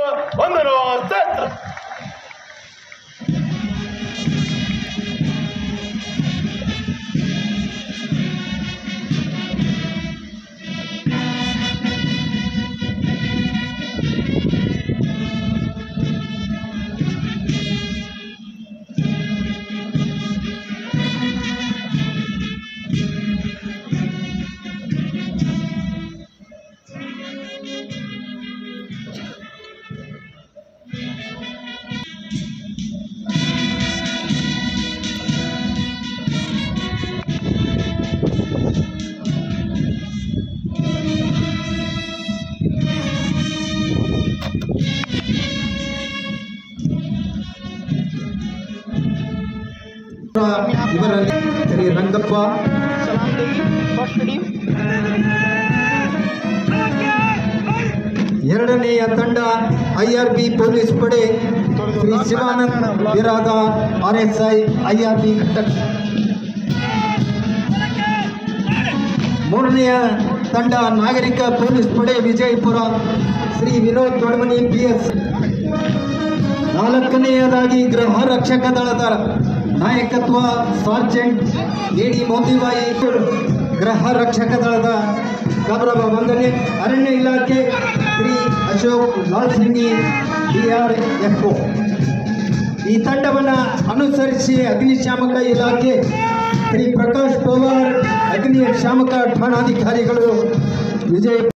ಒಂದನು set ಇವರಲ್ಲಿ ಶ್ರೀ ರಂಗಪ್ಪ ಎರಡನೆಯ ತಂಡ ಐ ಆರ್ ಬಿ ಪೊಲೀಸ್ ಪಡೆ Shri Shivanand Birada R S I I R B ಘಟಕ ಮೂರನೆಯ ತಂಡ ನಾಗರಿಕ ಪೊಲೀಸ್ ಪಡೆ ವಿಜಯಪುರ ಶ್ರೀ ವಿನೋದ್ ದೊಡ್ಮನಿ ಪಿ ಎಸ್ ನಾಲ್ಕನೆಯದಾಗಿ ಗೃಹ ರಕ್ಷಕ ದಳದ ನಾಯಕತ್ವ ಸಾರ್ಜೆಂಟ್ ಎ ಡಿ ಮೋತಿಬಾಯಿ ಗೃಹ ರಕ್ಷಕ ದಳದ ಗೌರವ ವಂದನೆ ಅರಣ್ಯ ಇಲಾಖೆ Shri Ashok Lalsingi D R F ಈ ತಂಡವನ್ನು ಅನುಸರಿಸಿ ಅಗ್ನಿಶಾಮಕ ಇಲಾಖೆ ಶ್ರೀ ಪ್ರಕಾಶ್ ಪವಾರ್ ಅಗ್ನಿಶಾಮಕ ಠಾಣಾಧಿಕಾರಿಗಳು ವಿಜಯ